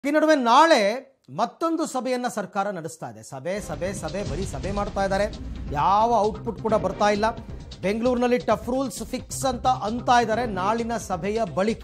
ಈ ನಡುವೆ ನಾಳೆ ಮತ್ತೊಂದು ಸಭೆಯನ್ನ ಸರ್ಕಾರ ನಡೆಸ್ತಾ ಇದೆ ಸಭೆ ಸಭೆ ಸಭೆ ಬರೀ ಸಭೆ ಮಾಡ್ತಾ ಇದ್ದಾರೆ ಯಾವ ಔಟ್ಪುಟ್ ಕೂಡ ಬರ್ತಾ ಇಲ್ಲ ಬೆಂಗಳೂರಿನಲ್ಲಿ ಟಫ್ ರೂಲ್ಸ್ ಫಿಕ್ಸ್ ಅಂತ ಅಂತಾ ಇದ್ದಾರೆ ನಾಳಿನ ಸಭೆಯ ಬಳಿಕ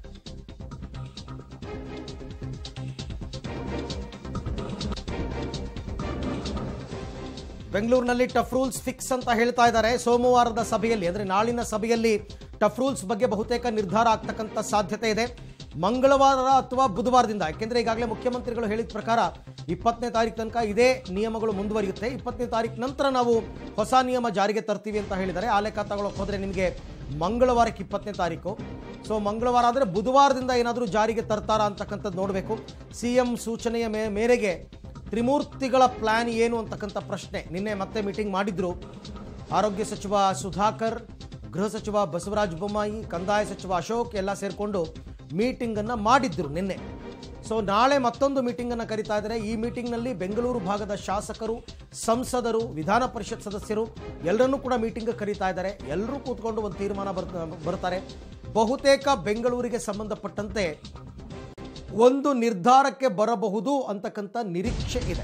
ಬೆಂಗಳೂರಿನಲ್ಲಿ ಟಫ್ ರೂಲ್ಸ್ ಫಿಕ್ಸ್ ಅಂತ ಹೇಳ್ತಾ ಇದ್ದಾರೆ ಸೋಮವಾರದ ಸಭೆಯಲ್ಲಿ ಅಂದರೆ ನಾಳಿನ ಸಭೆಯಲ್ಲಿ ಟಫ್ ರೂಲ್ಸ್ ಬಗ್ಗೆ ಬಹುತೇಕ ನಿರ್ಧಾರ ಆಗ್ತಕ್ಕಂಥ ಸಾಧ್ಯತೆ ಇದೆ ಮಂಗಳವಾರ ಅಥವಾ ಬುಧವಾರದಿಂದ ಯಾಕೆಂದ್ರೆ ಈಗಾಗಲೇ ಮುಖ್ಯಮಂತ್ರಿಗಳು ಹೇಳಿದ ಪ್ರಕಾರ ಇಪ್ಪತ್ತನೇ ತಾರೀಕು ತನಕ ಇದೇ ನಿಯಮಗಳು ಮುಂದುವರಿಯುತ್ತೆ ಇಪ್ಪತ್ತನೇ ತಾರೀಕು ನಂತರ ನಾವು ಹೊಸ ನಿಯಮ ಜಾರಿಗೆ ತರ್ತೀವಿ ಅಂತ ಹೇಳಿದ್ದಾರೆ ಆ ಲೆಕ್ಕ ತಗೊಳಕ್ ಹೋದ್ರೆ ನಿಮಗೆ ಮಂಗಳವಾರಕ್ಕೆ ಇಪ್ಪತ್ತನೇ ತಾರೀಕು ಸೊ ಮಂಗಳವಾರ ಆದರೆ ಬುಧವಾರದಿಂದ ಏನಾದರೂ ಜಾರಿಗೆ ತರ್ತಾರಾ ಅಂತಕ್ಕಂಥದ್ದು ನೋಡಬೇಕು ಸಿ ಎಂ ಸೂಚನೆಯ ಮೇ ಮೇರೆಗೆ ತ್ರಿಮೂರ್ತಿಗಳ ಪ್ಲಾನ್ ಏನು ಅಂತಕ್ಕಂಥ ಪ್ರಶ್ನೆ ನಿನ್ನೆ ಮತ್ತೆ ಮೀಟಿಂಗ್ ಮಾಡಿದ್ರು ಆರೋಗ್ಯ ಸಚಿವ ಸುಧಾಕರ್ ಗೃಹ ಸಚಿವ ಬಸವರಾಜ ಬೊಮ್ಮಾಯಿ ಕಂದಾಯ ಸಚಿವ ಅಶೋಕ್ ಎಲ್ಲ ಸೇರಿಕೊಂಡು ಮೀಟಿಂಗನ್ನು ಮಾಡಿದ್ರು ನಿನ್ನೆ ಸೊ ನಾಳೆ ಮತ್ತೊಂದು ಮೀಟಿಂಗನ್ನು ಕರೀತಾ ಇದ್ದಾರೆ ಈ ಮೀಟಿಂಗ್ನಲ್ಲಿ ಬೆಂಗಳೂರು ಭಾಗದ ಶಾಸಕರು ಸಂಸದರು ವಿಧಾನ ಪರಿಷತ್ ಸದಸ್ಯರು ಎಲ್ಲರನ್ನೂ ಕೂಡ ಮೀಟಿಂಗ್ ಕರೀತಾ ಇದ್ದಾರೆ ಎಲ್ಲರೂ ಕೂತ್ಕೊಂಡು ಒಂದು ತೀರ್ಮಾನ ಬರ್ ಬರ್ತಾರೆ ಬಹುತೇಕ ಬೆಂಗಳೂರಿಗೆ ಸಂಬಂಧಪಟ್ಟಂತೆ ಒಂದು ನಿರ್ಧಾರಕ್ಕೆ ಬರಬಹುದು ಅಂತಕ್ಕಂಥ ನಿರೀಕ್ಷೆ ಇದೆ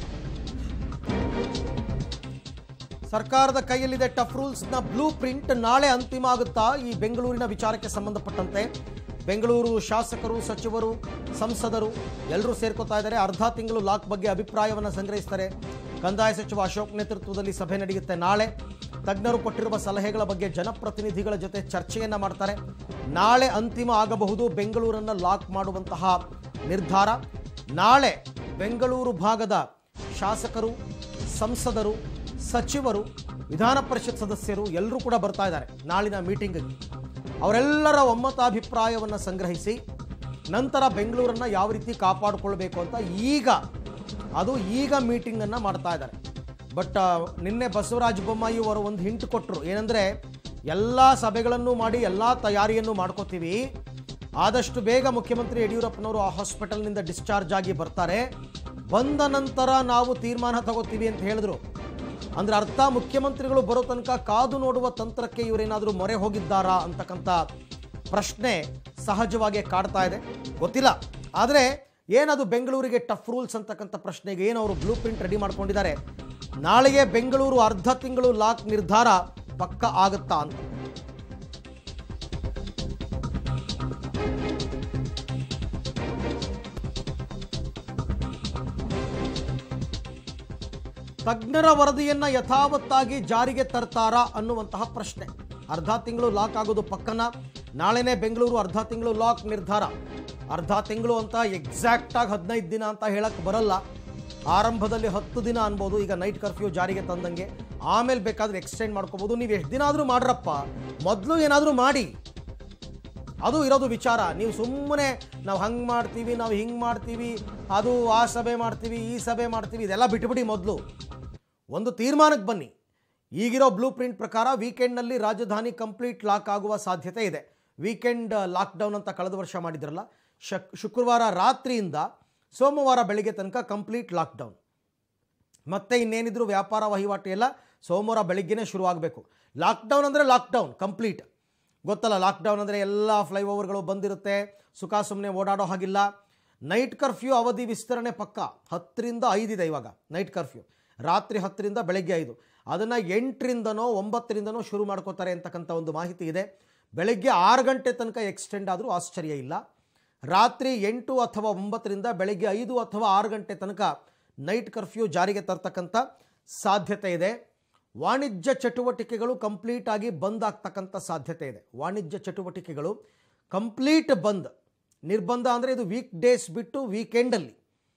ಸರ್ಕಾರದ ಕೈಯಲ್ಲಿದೆ ಟಫ್ ರೂಲ್ಸ್ನ ಬ್ಲೂ ಪ್ರಿಂಟ್ ನಾಳೆ ಅಂತಿಮ ಆಗುತ್ತಾ ಈ ಬೆಂಗಳೂರಿನ ವಿಚಾರಕ್ಕೆ ಸಂಬಂಧಪಟ್ಟಂತೆ ಬೆಂಗಳೂರು ಶಾಸಕರು ಸಚಿವರು ಸಂಸದರು ಎಲ್ಲರೂ ಸೇರ್ಕೋತಾ ಇದ್ದಾರೆ ಅರ್ಧ ತಿಂಗಳು ಲಾಕ್ ಬಗ್ಗೆ ಅಭಿಪ್ರಾಯವನ್ನು ಸಂಗ್ರಹಿಸ್ತಾರೆ ಕಂದಾಯ ಸಚಿವ ಅಶೋಕ್ ನೇತೃತ್ವದಲ್ಲಿ ಸಭೆ ನಡೆಯುತ್ತೆ ನಾಳೆ ತಜ್ಞರು ಕೊಟ್ಟಿರುವ ಸಲಹೆಗಳ ಬಗ್ಗೆ ಜನಪ್ರತಿನಿಧಿಗಳ ಜೊತೆ ಚರ್ಚೆಯನ್ನ ಮಾಡ್ತಾರೆ ನಾಳೆ ಅಂತಿಮ ಆಗಬಹುದು ಬೆಂಗಳೂರನ್ನು ಲಾಕ್ ಮಾಡುವಂತಹ ನಿರ್ಧಾರ ನಾಳೆ ಬೆಂಗಳೂರು ಭಾಗದ ಶಾಸಕರು ಸಂಸದರು ಸಚಿವರು ವಿಧಾನ ಪರಿಷತ್ ಸದಸ್ಯರು ಎಲ್ಲರೂ ಕೂಡ ಬರ್ತಾ ಇದ್ದಾರೆ ನಾಳಿನ ಮೀಟಿಂಗ್ಗೆ ಅವರೆಲ್ಲರ ಒಮ್ಮತಾಭಿಪ್ರಾಯವನ್ನು ಸಂಗ್ರಹಿಸಿ ನಂತರ ಬೆಂಗಳೂರನ್ನು ಯಾವ ರೀತಿ ಕಾಪಾಡಿಕೊಳ್ಬೇಕು ಅಂತ ಈಗ ಅದು ಈಗ ಮೀಟಿಂಗನ್ನು ಮಾಡ್ತಾ ಇದ್ದಾರೆ ಬಟ್ ನಿನ್ನೆ ಬಸವರಾಜ ಬೊಮ್ಮಾಯಿ ಅವರು ಒಂದು ಹಿಂಟ್ ಕೊಟ್ಟರು ಏನಂದರೆ ಎಲ್ಲ ಸಭೆಗಳನ್ನು ಮಾಡಿ ಎಲ್ಲ ತಯಾರಿಯನ್ನು ಮಾಡ್ಕೋತೀವಿ ಆದಷ್ಟು ಬೇಗ ಮುಖ್ಯಮಂತ್ರಿ ಯಡಿಯೂರಪ್ಪನವರು ಆ ಹಾಸ್ಪಿಟಲ್ನಿಂದ ಡಿಸ್ಚಾರ್ಜ್ ಆಗಿ ಬರ್ತಾರೆ ಬಂದ ನಂತರ ನಾವು ತೀರ್ಮಾನ ತಗೋತೀವಿ ಅಂತ ಹೇಳಿದ್ರು ಅಂದ್ರೆ ಅರ್ಥ ಮುಖ್ಯಮಂತ್ರಿಗಳು ಬರೋ ತನಕ ಕಾದು ನೋಡುವ ತಂತ್ರಕ್ಕೆ ಇವರೇನಾದರೂ ಮೊರೆ ಹೋಗಿದ್ದಾರಾ ಅಂತಕ್ಕಂಥ ಪ್ರಶ್ನೆ ಸಹಜವಾಗಿ ಕಾಡ್ತಾ ಇದೆ ಗೊತ್ತಿಲ್ಲ ಆದರೆ ಏನದು ಬೆಂಗಳೂರಿಗೆ ಟಫ್ ರೂಲ್ಸ್ ಅಂತಕ್ಕಂಥ ಪ್ರಶ್ನೆಗೆ ಏನು ಅವರು ಬ್ಲೂ ಪ್ರಿಂಟ್ ರೆಡಿ ಮಾಡ್ಕೊಂಡಿದ್ದಾರೆ ನಾಳೆಗೆ ಬೆಂಗಳೂರು ಅರ್ಧ ತಿಂಗಳು ಲಾಕ್ ನಿರ್ಧಾರ ಪಕ್ಕ ಆಗುತ್ತಾ ಅಂತ ತಜ್ಞರ ವರದಿಯನ್ನ ಯಥಾವತ್ತಾಗಿ ಜಾರಿಗೆ ತರ್ತಾರಾ ಅನ್ನುವಂತಹ ಪ್ರಶ್ನೆ ಅರ್ಧ ತಿಂಗಳು ಲಾಕ್ ಆಗೋದು ಪಕ್ಕನ ನಾಳೆನೇ ಬೆಂಗಳೂರು ಅರ್ಧ ತಿಂಗಳು ಲಾಕ್ ನಿರ್ಧಾರ ಅರ್ಧ ತಿಂಗಳು ಅಂತ ಎಕ್ಸಾಕ್ಟ್ ಆಗಿ ಹದಿನೈದು ದಿನ ಅಂತ ಹೇಳಕ್ ಬರಲ್ಲ ಆರಂಭದಲ್ಲಿ ಹತ್ತು ದಿನ ಅನ್ಬೋದು ಈಗ ನೈಟ್ ಕರ್ಫ್ಯೂ ಜಾರಿಗೆ ತಂದಂಗೆ ಆಮೇಲೆ ಬೇಕಾದ್ರೆ ಎಕ್ಸ್ಟೆಂಡ್ ಮಾಡ್ಕೋಬೋದು ನೀವು ಎಷ್ಟು ದಿನ ಆದರೂ ಮಾಡ್ರಪ್ಪ ಮೊದಲು ಏನಾದರೂ ಮಾಡಿ ಅದು ಇರೋದು ವಿಚಾರ ನೀವು ಸುಮ್ಮನೆ ನಾವು ಹಂಗೆ ಮಾಡ್ತೀವಿ ನಾವು ಹಿಂಗೆ ಮಾಡ್ತೀವಿ ಅದು ಆ ಸಭೆ ಮಾಡ್ತೀವಿ ಈ ಸಭೆ ಮಾಡ್ತೀವಿ ಇದೆಲ್ಲ ಬಿಟ್ಬಿಡಿ ಮೊದಲು ಒಂದು ತೀರ್ಮಾನಕ್ಕೆ ಬನ್ನಿ ಈಗಿರೋ ಬ್ಲೂ ಪ್ರಿಂಟ್ ಪ್ರಕಾರ ವೀಕೆಂಡ್ನಲ್ಲಿ ರಾಜಧಾನಿ ಕಂಪ್ಲೀಟ್ ಲಾಕ್ ಆಗುವ ಸಾಧ್ಯತೆ ಇದೆ ವೀಕೆಂಡ್ ಲಾಕ್ಡೌನ್ ಅಂತ ಕಳೆದ ವರ್ಷ ಮಾಡಿದ್ರಲ್ಲ ಶಕ್ ಶುಕ್ರವಾರ ರಾತ್ರಿಯಿಂದ ಸೋಮವಾರ ಬೆಳಿಗ್ಗೆ ತನಕ ಕಂಪ್ಲೀಟ್ ಲಾಕ್ಡೌನ್ ಮತ್ತೆ ಇನ್ನೇನಿದ್ರು ವ್ಯಾಪಾರ ವಹಿವಾಟು ಎಲ್ಲ ಸೋಮವಾರ ಬೆಳಿಗ್ಗೆನೇ ಶುರು ಆಗಬೇಕು ಲಾಕ್ಡೌನ್ ಅಂದರೆ ಲಾಕ್ಡೌನ್ ಕಂಪ್ಲೀಟ್ ಗೊತ್ತಲ್ಲ ಲಾಕ್ಡೌನ್ ಅಂದರೆ ಎಲ್ಲ ಫ್ಲೈಓವರ್ಗಳು ಬಂದಿರುತ್ತೆ ಸುಖ ಸುಮ್ಮನೆ ಓಡಾಡೋ ಹಾಗಿಲ್ಲ ನೈಟ್ ಕರ್ಫ್ಯೂ ಅವಧಿ ವಿಸ್ತರಣೆ ಪಕ್ಕ ಹತ್ತರಿಂದ ಐದಿದೆ ಇವಾಗ ನೈಟ್ ಕರ್ಫ್ಯೂ ರಾತ್ರಿ ಹತ್ತರಿಂದ ಬೆಳಗ್ಗೆ ಐದು ಅದನ್ನು ಎಂಟರಿಂದನೋ ಒಂಬತ್ತರಿಂದನೋ ಶುರು ಮಾಡ್ಕೋತಾರೆ ಅಂತಕ್ಕಂಥ ಒಂದು ಮಾಹಿತಿ ಇದೆ ಬೆಳಗ್ಗೆ ಆರು ಗಂಟೆ ತನಕ ಎಕ್ಸ್ಟೆಂಡ್ ಆದರೂ ಆಶ್ಚರ್ಯ ಇಲ್ಲ ರಾತ್ರಿ ಎಂಟು ಅಥವಾ ಒಂಬತ್ತರಿಂದ ಬೆಳಗ್ಗೆ ಐದು ಅಥವಾ ಆರು ಗಂಟೆ ತನಕ ನೈಟ್ ಕರ್ಫ್ಯೂ ಜಾರಿಗೆ ತರ್ತಕ್ಕಂಥ ಸಾಧ್ಯತೆ ಇದೆ ವಾಣಿಜ್ಯ ಚಟುವಟಿಕೆಗಳು ಕಂಪ್ಲೀಟ್ ಆಗಿ ಬಂದ್ ಆಗ್ತಕ್ಕಂಥ ಸಾಧ್ಯತೆ ಇದೆ ವಾಣಿಜ್ಯ ಚಟುವಟಿಕೆಗಳು ಕಂಪ್ಲೀಟ್ ಬಂದ್ ನಿರ್ಬಂಧ ಅಂದರೆ ಇದು ವೀಕ್ ಡೇಸ್ ಬಿಟ್ಟು ವೀಕೆಂಡಲ್ಲಿ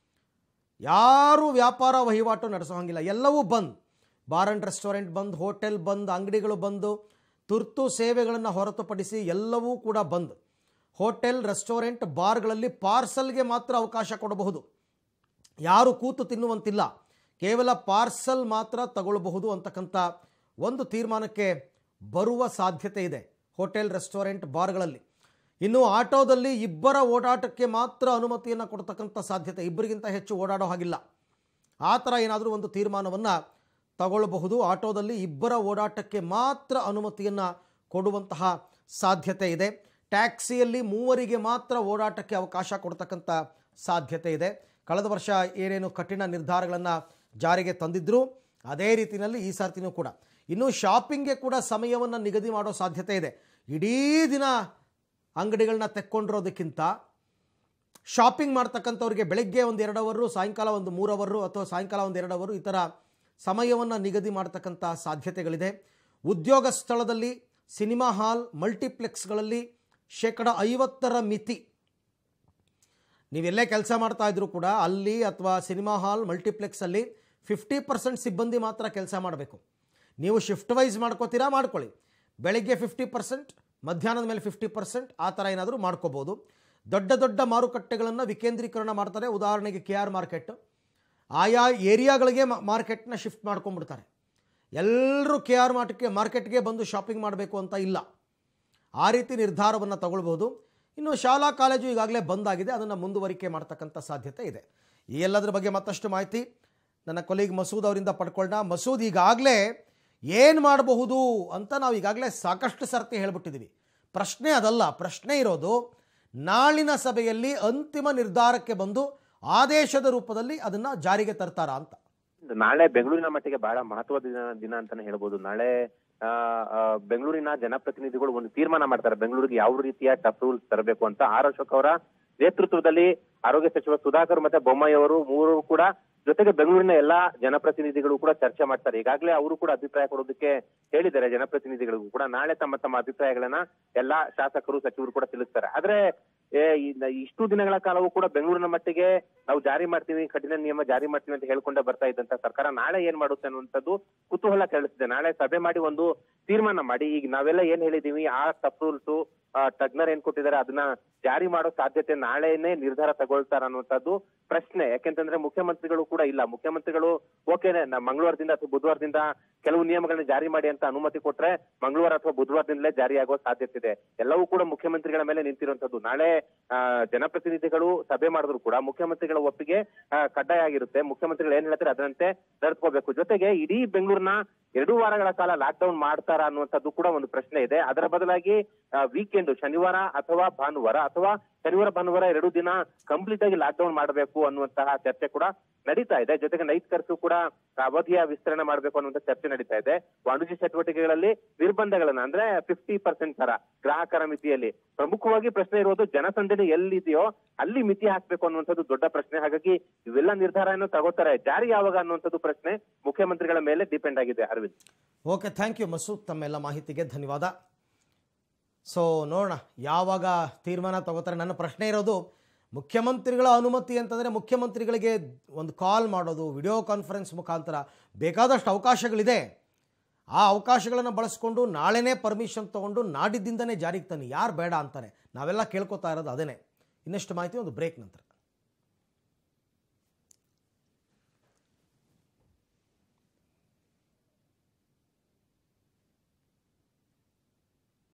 ಯಾರೂ ವ್ಯಾಪಾರ ವಹಿವಾಟು ನಡೆಸೋ ಹಾಗಿಲ್ಲ ಎಲ್ಲವೂ bandh bar and restaurant bandh hotel bandh ಅಂಗಡಿಗಳು ಬಂದು ತುರ್ತು ಸೇವೆಗಳನ್ನು ಹೊರತುಪಡಿಸಿ ಎಲ್ಲವೂ ಕೂಡ ಬಂದ್ ಹೋಟೆಲ್ ರೆಸ್ಟೋರೆಂಟ್ ಬಾರ್ಗಳಲ್ಲಿ ಪಾರ್ಸಲ್ಗೆ ಮಾತ್ರ ಅವಕಾಶ ಕೊಡಬಹುದು ಯಾರು ಕೂತು ತಿನ್ನುವಂತಿಲ್ಲ ಕೇವಲ ಪಾರ್ಸಲ್ ಮಾತ್ರ ತಗೊಳ್ಬಹುದು ಅಂತಕ್ಕಂಥ ಒಂದು ತೀರ್ಮಾನಕ್ಕೆ ಬರುವ ಸಾಧ್ಯತೆ ಇದೆ ಹೋಟೆಲ್ ರೆಸ್ಟೋರೆಂಟ್ ಬಾರ್ಗಳಲ್ಲಿ ಇನ್ನು ಆಟೋದಲ್ಲಿ ಇಬ್ಬರ ಓಡಾಟಕ್ಕೆ ಮಾತ್ರ ಅನುಮತಿಯನ್ನು ಕೊಡ್ತಕ್ಕಂಥ ಸಾಧ್ಯತೆ ಇಬ್ಬರಿಗಿಂತ ಹೆಚ್ಚು ಓಡಾಡೋ ಹಾಗಿಲ್ಲ ಆ ಥರ ಏನಾದರೂ ಒಂದು ತೀರ್ಮಾನವನ್ನು ತಗೊಳ್ಳಬಹುದು ಆಟೋದಲ್ಲಿ ಇಬ್ಬರ ಓಡಾಟಕ್ಕೆ ಮಾತ್ರ ಅನುಮತಿಯನ್ನು ಕೊಡುವಂತಹ ಸಾಧ್ಯತೆ ಇದೆ ಟ್ಯಾಕ್ಸಿಯಲ್ಲಿ ಮೂವರಿಗೆ ಮಾತ್ರ ಓಡಾಟಕ್ಕೆ ಅವಕಾಶ ಕೊಡ್ತಕ್ಕಂಥ ಸಾಧ್ಯತೆ ಇದೆ ಕಳೆದ ವರ್ಷ ಏನೇನು ಕಠಿಣ ನಿರ್ಧಾರಗಳನ್ನು ಜಾರಿಗೆ ತಂದಿದ್ದರು ಅದೇ ರೀತಿಯಲ್ಲಿ ಈ ಸರ್ತಿನೂ ಕೂಡ ಇನ್ನು ಶಾಪಿಂಗ್ಗೆ ಕೂಡ ಸಮಯವನ್ನು ನಿಗದಿ ಮಾಡೋ ಸಾಧ್ಯತೆ ಇದೆ ಇಡೀ ದಿನ ಅಂಗಡಿಗಳನ್ನ ತೆಕ್ಕೊಂಡಿರೋದಕ್ಕಿಂತ ಶಾಪಿಂಗ್ ಮಾಡ್ತಕ್ಕಂಥವ್ರಿಗೆ ಬೆಳಗ್ಗೆ ಒಂದು ಎರಡು ಅವರು ಸಾಯಂಕಾಲ ಒಂದು ಮೂರು ಅವರು ಅಥವಾ ಸಾಯಂಕಾಲ ಒಂದು ಎರಡು ಅವರು ಈ ಥರ ಸಮಯವನ್ನು ನಿಗದಿ ಮಾಡ್ತಕ್ಕಂಥ ಸಾಧ್ಯತೆಗಳಿದೆ ಉದ್ಯೋಗ ಸ್ಥಳದಲ್ಲಿ ಸಿನಿಮಾ ಹಾಲ್ ಮಲ್ಟಿಪ್ಲೆಕ್ಸ್ಗಳಲ್ಲಿ ಶೇಕಡ ಐವತ್ತರ ಮಿತಿ ನೀವೆಲ್ಲೇ ಕೆಲಸ ಮಾಡ್ತಾ ಇದ್ರೂ ಕೂಡ ಅಲ್ಲಿ ಅಥವಾ ಸಿನಿಮಾ ಹಾಲ್ ಮಲ್ಟಿಪ್ಲೆಕ್ಸಲ್ಲಿ ಫಿಫ್ಟಿ ಪರ್ಸೆಂಟ್ ಸಿಬ್ಬಂದಿ ಮಾತ್ರ ಕೆಲಸ ಮಾಡಬೇಕು ನೀವು ಶಿಫ್ಟ್ ವೈಸ್ ಮಾಡ್ಕೋತೀರಾ ಮಾಡ್ಕೊಳ್ಳಿ ಬೆಳಗ್ಗೆ ಫಿಫ್ಟಿ ಪರ್ಸೆಂಟ್ ಮಧ್ಯಾಹ್ನದ ಮೇಲೆ ಫಿಫ್ಟಿ ಪರ್ಸೆಂಟ್ ಆ ಥರ ಏನಾದರೂ ಮಾಡ್ಕೋಬೋದು ದೊಡ್ಡ ದೊಡ್ಡ ಮಾರುಕಟ್ಟೆಗಳನ್ನು ವಿಕೇಂದ್ರೀಕರಣ ಮಾಡ್ತಾರೆ ಉದಾಹರಣೆಗೆ ಕೆ ಆರ್ ಮಾರ್ಕೆಟ್ ಆಯಾ ಏರಿಯಾಗಳಿಗೆ ಮಾರ್ಕೆಟ್ನ ಶಿಫ್ಟ್ ಮಾಡ್ಕೊಂಡ್ಬಿಡ್ತಾರೆ ಎಲ್ಲರೂ ಕೆ ಆರ್ ಮಾರ್ಟ್ಗೆ ಮಾರ್ಕೆಟ್ಗೆ ಬಂದು ಶಾಪಿಂಗ್ ಮಾಡಬೇಕು ಅಂತ ಇಲ್ಲ ಆ ರೀತಿ ನಿರ್ಧಾರವನ್ನು ತಗೊಳ್ಬೋದು ಇನ್ನು ಶಾಲಾ ಕಾಲೇಜು ಈಗಾಗಲೇ ಬಂದಾಗಿದೆ ಅದನ್ನು ಮುಂದುವರಿಕೆ ಮಾಡ್ತಕ್ಕಂಥ ಸಾಧ್ಯತೆ ಇದೆ ಈ ಎಲ್ಲದರ ಬಗ್ಗೆ ಮತ್ತಷ್ಟು ಮಾಹಿತಿ ನನ್ನ ಕೊಲೀಗ್ ಮಸೂದ್ ಅವರಿಂದ ಪಡ್ಕೊಳ್ಳೋಣ ಮಸೂದ್ ಈಗಾಗಲೇ ಏನು ಮಾಡಬಹುದು ಅಂತ ನಾವು ಈಗಾಗಲೇ ಸಾಕಷ್ಟು ಸರ್ತಿ ಹೇಳ್ಬಿಟ್ಟಿದ್ದೀವಿ ಪ್ರಶ್ನೆ ಅದಲ್ಲ ಪ್ರಶ್ನೆ ಇರೋದು ನಾಳಿನ ಸಭೆಯಲ್ಲಿ ಅಂತಿಮ ನಿರ್ಧಾರಕ್ಕೆ ಬಂದು ಆದೇಶದ ರೂಪದಲ್ಲಿ ಅದನ್ನು ಜಾರಿಗೆ ತರ್ತಾರಾ ಅಂತ ನಾಳೆ ಬೆಂಗಳೂರಿನ ಮಟ್ಟಿಗೆ ಬಹಳ ಮಹತ್ವದ ದಿನ ದಿನ ಅಂತಾನೆ ಹೇಳ್ಬೋದು ನಾಳೆ ಆ, ಆ, ಬೆಂಗಳೂರಿನ ಜನಪ್ರತಿನಿಧಿಗಳು ಒಂದು ತೀರ್ಮಾನ ಮಾಡ್ತಾರೆ ಬೆಂಗಳೂರಿಗೆ ಯಾವ ರೀತಿಯ ಟಫ್ ರೂಲ್ಸ್ ತರಬೇಕು ಅಂತ ಆರ್ ಅಶೋಕ್ ಅವರ ನೇತೃತ್ವದಲ್ಲಿ ಆರೋಗ್ಯ ಸಚಿವ ಸುಧಾಕರ್ ಮತ್ತೆ ಬೊಮ್ಮಾಯಿ ಅವರು ಮೂರು ಕೂಡ ಜೊತೆಗೆ ಬೆಂಗಳೂರಿನ ಎಲ್ಲಾ ಜನಪ್ರತಿನಿಧಿಗಳು ಕೂಡ ಚರ್ಚೆ ಮಾಡ್ತಾರೆ ಈಗಾಗಲೇ ಅವರು ಕೂಡ ಅಭಿಪ್ರಾಯ ಕೊಡೋದಕ್ಕೆ ಹೇಳಿದ್ದಾರೆ ಜನಪ್ರತಿನಿಧಿಗಳಿಗೂ ಕೂಡ ನಾಳೆ ತಮ್ಮ ತಮ್ಮ ಅಭಿಪ್ರಾಯಗಳನ್ನ ಎಲ್ಲಾ ಶಾಸಕರು ಸಚಿವರು ಕೂಡ ತಿಳಿಸ್ತಾರೆ ಆದ್ರೆ ಏ, ಈ- ಇಷ್ಟು ದಿನಗಳ ಕಾಲವೂ ಕೂಡ ಬೆಂಗಳೂರಿನ ಮಟ್ಟಿಗೆ ನಾವು ಜಾರಿ ಮಾಡ್ತೀವಿ ಕಠಿಣ ನಿಯಮ ಜಾರಿ ಮಾಡ್ತೀವಿ ಅಂತ ಹೇಳ್ಕೊಂಡೇ ಬರ್ತಾ ಇದ್ದಂತ ಸರ್ಕಾರ ನಾಳೆ ಏನ್ ಮಾಡುತ್ತೆ ಅನ್ನುವಂಥದ್ದು ಕುತೂಹಲ ಕೇಳಿಸ್ತಿದೆ ನಾಳೆ ಸಭೆ ಮಾಡಿ ಒಂದು ತೀರ್ಮಾನ ಮಾಡಿ ಈಗ ನಾವೆಲ್ಲ ಏನ್ ಹೇಳಿದೀವಿ ಆ ಟಫ್ ರೂಲ್ಸ್ ತಜ್ಞರ್ ಏನ್ ಕೊಟ್ಟಿದ್ದಾರೆ ಅದನ್ನ ಜಾರಿ ಮಾಡೋ ಸಾಧ್ಯತೆ ನಾಳೆನೇ ನಿರ್ಧಾರ ತಗೊಳ್ತಾರ ಅನ್ನುವಂಥದ್ದು ಪ್ರಶ್ನೆ ಯಾಕೆಂತಂದ್ರೆ ಮುಖ್ಯಮಂತ್ರಿಗಳು ಕೂಡ ಇಲ್ಲ ಮುಖ್ಯಮಂತ್ರಿಗಳು ಓಕೆ ಮಂಗಳವಾರದಿಂದ ಅಥವಾ ಬುಧವಾರದಿಂದ ಕೆಲವು ನಿಯಮಗಳನ್ನ ಜಾರಿ ಮಾಡಿ ಅಂತ ಅನುಮತಿ ಕೊಟ್ರೆ ಮಂಗಳವಾರ ಅಥವಾ ಬುಧವಾರದಿಂದಲೇ ಜಾರಿ ಆಗೋ ಸಾಧ್ಯತೆ ಇದೆ ಎಲ್ಲವೂ ಕೂಡ ಮುಖ್ಯಮಂತ್ರಿಗಳ ಮೇಲೆ ನಿಂತಿರುವಂತದ್ದು ನಾಳೆ ಆ, ಜನಪ್ರತಿನಿಧಿಗಳು ಸಭೆ ಮಾಡಿದ್ರು ಕೂಡ ಮುಖ್ಯಮಂತ್ರಿಗಳ ಒಪ್ಪಿಗೆ ಆ, ಕಡ್ಡಾಯ ಆಗಿರುತ್ತೆ ಮುಖ್ಯಮಂತ್ರಿಗಳು ಏನ್ ಹೇಳ್ತಾರೆ ಅದರಂತೆ ನಡೆದುಕೋಬೇಕು ಜೊತೆಗೆ ಇಡೀ ಬೆಂಗಳೂರಿನ ಎರಡು ವಾರಗಳ ಕಾಲ ಲಾಕ್ ಡೌನ್ ಮಾಡ್ತಾರ ಅನ್ನುವಂಥದ್ದು ಕೂಡ ಒಂದು ಪ್ರಶ್ನೆ ಇದೆ ಅದರ ಬದಲಾಗಿ ವೀಕೆಂಡ್ ಶನಿವಾರ ಅಥವಾ ಭಾನುವಾರ ಅಥವಾ ಶನಿವಾರ ಭಾನುವಾರ ಎರಡು ದಿನ ಕಂಪ್ಲೀಟ್ ಆಗಿ ಲಾಕ್ ಡೌನ್ ಮಾಡಬೇಕು ಅನ್ನುವಂತಹ ಚರ್ಚೆ ಕೂಡ ನಡೀತಾ ಇದೆ ಜೊತೆಗೆ ನೈಟ್ ಕರ್ಫ್ಯೂ ಕೂಡ ಅವಧಿಯ ವಿಸ್ತರಣೆ ಮಾಡಬೇಕು ಅನ್ನುವಂತ ಚರ್ಚೆ ನಡೀತಾ ಇದೆ ವಾಣಿಜ್ಯ ಚಟುವಟಿಕೆಗಳಲ್ಲಿ ನಿರ್ಬಂಧಗಳನ್ನ ಅಂದ್ರೆ ಫಿಫ್ಟಿ ಪರ್ಸೆಂಟ್ ತರ ಗ್ರಾಹಕರ ಮಿತಿಯಲ್ಲಿ ಪ್ರಮುಖವಾಗಿ ಪ್ರಶ್ನೆ ಇರೋದು ಜನಸಂದಣಿ ಎಲ್ಲಿದೆಯೋ ಅಲ್ಲಿ ಮಿತಿ ಹಾಕ್ಬೇಕು ಅನ್ನುವಂಥದ್ದು ದೊಡ್ಡ ಪ್ರಶ್ನೆ ಹಾಗಾಗಿ ಇವೆಲ್ಲ ನಿರ್ಧಾರವನ್ನು ತಗೋತಾರೆ ಜಾರಿ ಯಾವಾಗ ಅನ್ನುವಂಥದ್ದು ಪ್ರಶ್ನೆ ಮುಖ್ಯಮಂತ್ರಿಗಳ ಮೇಲೆ ಡಿಪೆಂಡ್ ಆಗಿದೆ Arvind okay thank you Masood ತಮ್ಮೆಲ್ಲ ಮಾಹಿತಿಗೆ ಧನ್ಯವಾದ ಸೊ ನೋಡೋಣ ಯಾವಾಗ ತೀರ್ಮಾನ ತಗೋತಾರೆ ನನ್ನ ಪ್ರಶ್ನೆ ಇರೋದು ಮುಖ್ಯಮಂತ್ರಿಗಳ ಅನುಮತಿ ಅಂತಂದರೆ ಮುಖ್ಯಮಂತ್ರಿಗಳಿಗೆ ಒಂದು ಕಾಲ್ ಮಾಡೋದು ವಿಡಿಯೋ ಕಾನ್ಫರೆನ್ಸ್ ಮುಖಾಂತರ ಬೇಕಾದಷ್ಟು ಅವಕಾಶಗಳಿದೆ ಆ ಅವಕಾಶಗಳನ್ನು ಬಳಸ್ಕೊಂಡು ನಾಳೆನೇ ಪರ್ಮಿಷನ್ ತೊಗೊಂಡು ನಾಡಿದ್ದಿಂದನೇ ಜಾರಿಗೆ ತನ್ನಿ ಯಾರು ಬೇಡ ಅಂತಾನೆ ನಾವೆಲ್ಲ ಕೇಳ್ಕೊತಾ ಇರೋದು ಅದೇನೆ ಇನ್ನಷ್ಟು ಮಾಹಿತಿ ಒಂದು ಬ್ರೇಕ್ ನಂತರ